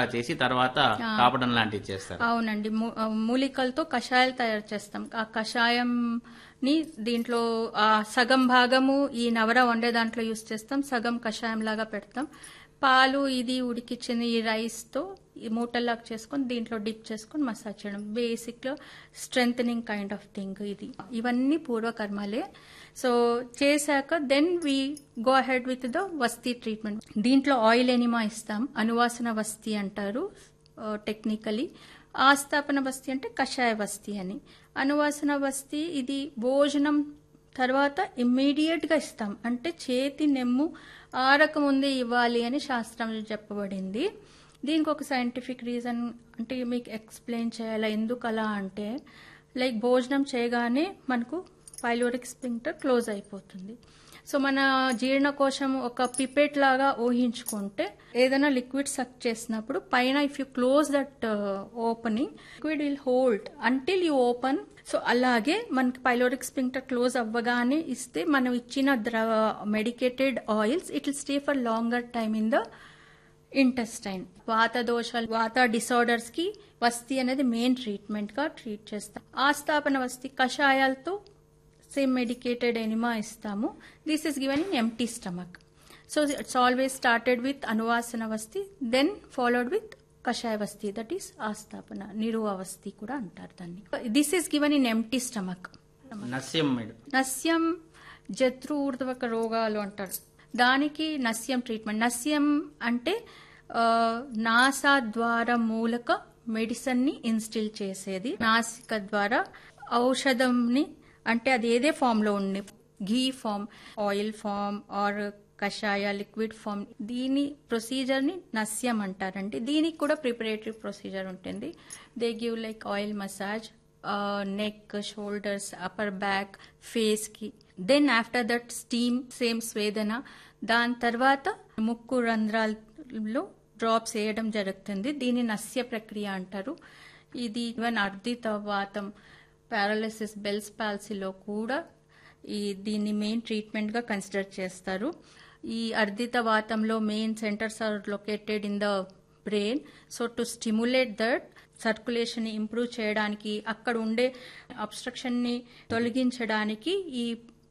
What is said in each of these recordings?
చేసి తర్వాత కాపడం లాంటివి చేస్తారు అవునండి మూ- ఆ, మూలికలతో కషాయాలు తయారు చేస్తాం ఆ కషాయంని దీంట్లో ఆ సగం భాగము ఈ నవర వండే దాంట్లో యూస్ చేస్తాం సగం కషాయం లాగా పెడతాం పాలు ఇది ఉడికిచ్చిన ఈ రైస్ తో ఈ మూటల్లాగా చేసుకొని దీంట్లో డిప్ చేసుకొని మసాజ్ చేయడం బేసిక్ లో స్ట్రెంగ్ కైండ్ ఆఫ్ థింగ్ ఇది ఇవన్నీ పూర్వకర్మలే సో చేశాక then we go ahead with the వస్తీ ట్రీట్మెంట్ దీంట్లో ఆయిల్ ఎనిమా ఇస్తాం అనువాసన వస్తీ అంటారు టెక్నికలీ ఆస్థాపన వస్తీ అంటే కషాయ వస్తీ అని అనువాసన వస్తీ ఇది భోజనం తర్వాత ఇమ్మీడియట్ గా ఇస్తాం అంటే చేతి నెమ్ము ఆరకముందే ఇవ్వాలి అని శాస్త్రంలో చెప్పబడింది దీనికి ఒక సైంటిఫిక్ రీజన్ అంటే మీకు ఎక్స్ప్లెయిన్ చేయాలా ఎందుకు అలా అంటే లైక్ భోజనం చేయగానే మనకు పైలోరిక్ స్పింక్టర్ క్లోజ్ అయిపోతుంది సో మన జీర్ణకోశం ఒక పిపెట్ లాగా ఊహించుకుంటే ఏదైనా లిక్విడ్ సక్ చేసినప్పుడు పైన if you close that opening liquid will hold until you open so అలాగే మనకి పైలోరిక్ స్పింక్టర్ క్లోజ్ అవ్వగానే ఇస్తే మనం ఇచ్చిన ద్రవ medicated oils it will stay for longer time in the intestine వాత దోషాలు వాత డిసార్డర్స్ కి వస్తీ అనేది మెయిన్ ట్రీట్మెంట్ గా ట్రీట్ చేస్తాం ఆస్థాపన వస్తీ కషాయాలతో సేమ్ మెడికేటెడ్ ఎనిమా ఇస్తాము this is given in empty stomach so it's always started with అనువాసన వస్తీ దెన్ ఫాలోడ్ విత్ కషాయ వస్తీ దట్ ఈస్ ఆస్థాపన నిరువ వస్తీ కూడా అంటారు దాన్ని this is given in empty stomach నస్యం మేడం నస్యం జత్రు ఊర్ధ్వక రోగాలు అంటారు దానికి నస్యం ట్రీట్మెంట్ నస్యం అంటే ఆ, నాసా ద్వారా మూలక మెడిసిన్ ని ఇన్స్టిల్ చేసేది నాసిక ద్వారా ఔషధంని అంటే అది ఏదే ఫామ్ లో ఉంది ghee form oil form or కషాయ లిక్విడ్ ఫామ్ దీని ప్రొసీజర్ ని నస్యం అంటారండి దీనికి కూడా ప్రిపరేటరీ ప్రొసీజర్ ఉంటుంది they give like oil massage neck shoulders upper back face కి then after that steam same స్వేదన దాని తర్వాత ముక్కు రంధ్రాల్లో డ్రాప్స్ వేయడం జరుగుతుంది దీన్ని నస్య ప్రక్రియ అంటారు ఇది ఈవెన్ అర్ధిత వాతం పారాలిసిస్ బెల్స్ పాలసీలో కూడా ఈ దీన్ని మెయిన్ ట్రీట్మెంట్ గా కన్సిడర్ చేస్తారు ఈ అర్ధిత వాతంలో main centres are located in the brain so to stimulate that circulation ని ఇంప్రూవ్ చేయడానికి అక్కడ ఉండే అబ్స్ట్రక్షన్ ని తొలగించడానికి ఈ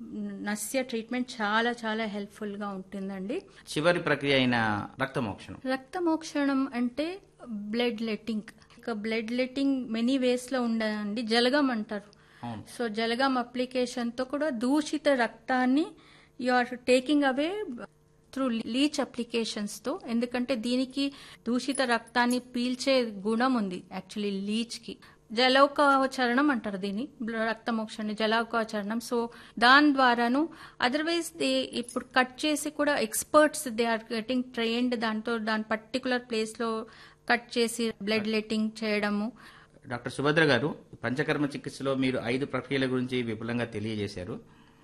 నస్య ట్రీట్మెంట్ చాలా చాలా హెల్ప్ఫుల్ గా ఉంటుందండి చివరి ప్రక్రియ అయిన రక్తమోక్షణం రక్తమోక్షణం అంటే బ్లడ్ లెట్టింగ్ ఇక బ్లడ్ లెట్టింగ్ మెనీ వేస్ లో ఉండదండి జలగం అంటారు అవును. సో జలగం అప్లికేషన్ తో కూడా దూషిత రక్తాన్ని you are taking away through leech applications తో ఎందుకంటే దీనికి దూషిత రక్తాన్ని పీల్చే గుణం ఉంది యాక్చువల్లీ లీచ్ కి జలౌకాచరణం అంటారు దీన్ని రక్తమోక్షాన్ని జలౌకాచరణం సో దాని ద్వారాను అదర్వైజ్ దే ఇప్పుడు కట్ చేసి కూడా experts they are getting trained దాంతో దాని పర్టికులర్ ప్లేస్ లో కట్ చేసి బ్లడ్ లెట్టింగ్ చేయడము డాక్టర్ సుభద్ర గారు పంచకర్మ చికిత్సలో మీరు ఐదు ప్రక్రియల గురించి విపులంగా తెలియజేశారు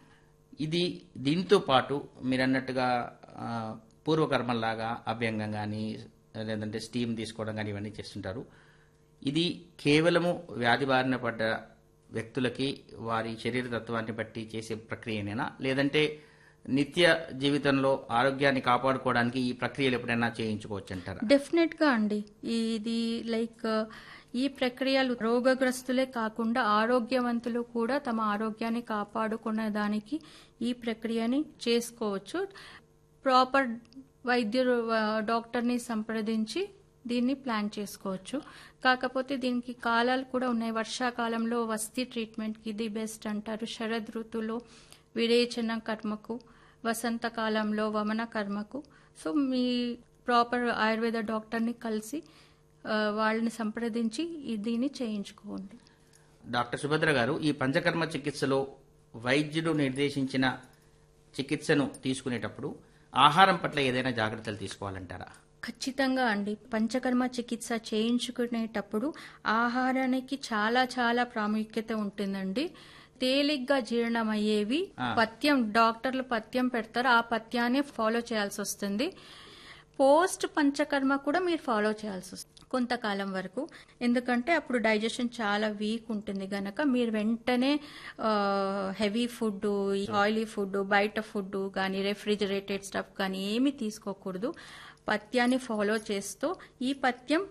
ఇది దీంతో పాటు మీరు అన్నట్టుగా ఆ, పూర్వకర్మల్లాగా అభ్యంగం కానీ లేదంటే స్టీమ్ తీసుకోవడం కానీ ఇవన్నీ చేస్తుంటారు ఇది కేవలము వ్యాధి బారిన పడ్డ వ్యక్తులకి వారి శరీర తత్వాన్ని బట్టి చేసే ప్రక్రియనేనా లేదంటే నిత్య జీవితంలో ఆరోగ్యాన్ని కాపాడుకోవడానికి ఈ ప్రక్రియలు ఎప్పుడైనా చేయించుకోవచ్చు అంటారా డెఫినెట్ గా అండి ఇది లైక్ ఈ ప్రక్రియలు రోగగ్రస్తులే కాకుండా ఆరోగ్యవంతులు కూడా తమ ఆరోగ్యాన్ని కాపాడుకునే దానికి ఈ ప్రక్రియని చేసుకోవచ్చు ప్రాపర్ వైద్యుడు ఆ, డాక్టర్ని సంప్రదించి దీన్ని ప్లాన్ చేసుకోవచ్చు కాకపోతే దీనికి కాలాలు కూడా ఉన్నాయి వర్షాకాలంలో వస్తీ ట్రీట్మెంట్కి ఇది బెస్ట్ అంటారు శరద్ ఋతువులో విరేచన కర్మకు వసంతకాలంలో వమన కర్మకు సో మీ ప్రాపర్ ఆయుర్వేద డాక్టర్ని కలిసి ఆ, వాళ్ళని సంప్రదించి ఈ- దీన్ని చేయించుకోండి డాక్టర్ సుభద్ర గారు ఈ పంచకర్మ చికిత్సలో వైద్యుడు నిర్దేశించిన చికిత్సను తీసుకునేటప్పుడు ఆహారం పట్ల ఏదైనా జాగ్రత్తలు తీసుకోవాలంటారా ఖచ్చితంగా అండి పంచకర్మ చికిత్స చేయించుకునేటప్పుడు ఆహారానికి చాలా చాలా ప్రాముఖ్యత ఉంటుందండి తేలిగ్గా జీర్ణమయ్యేవి పథ్యం డాక్టర్లు పథ్యం పెడతారు ఆ పథ్యాన్ని ఫాలో చేయాల్సి వస్తుంది పోస్ట్ పంచకర్మ కూడా మీరు ఫాలో చేయాల్సి వస్తుంది కొంతకాలం వరకు ఎందుకంటే అప్పుడు డైజెషన్ చాలా వీక్ ఉంటుంది గనక మీరు వెంటనే హెవీ ఫుడ్ ఆయిలీ ఫుడ్ బయట ఫుడ్ కానీ రెఫ్రిజిరేటెడ్ స్టఫ్ కానీ ఏమీ తీసుకోకూడదు పథ్యాన్ని ఫాలో చేస్తూ ఈ పథ్యం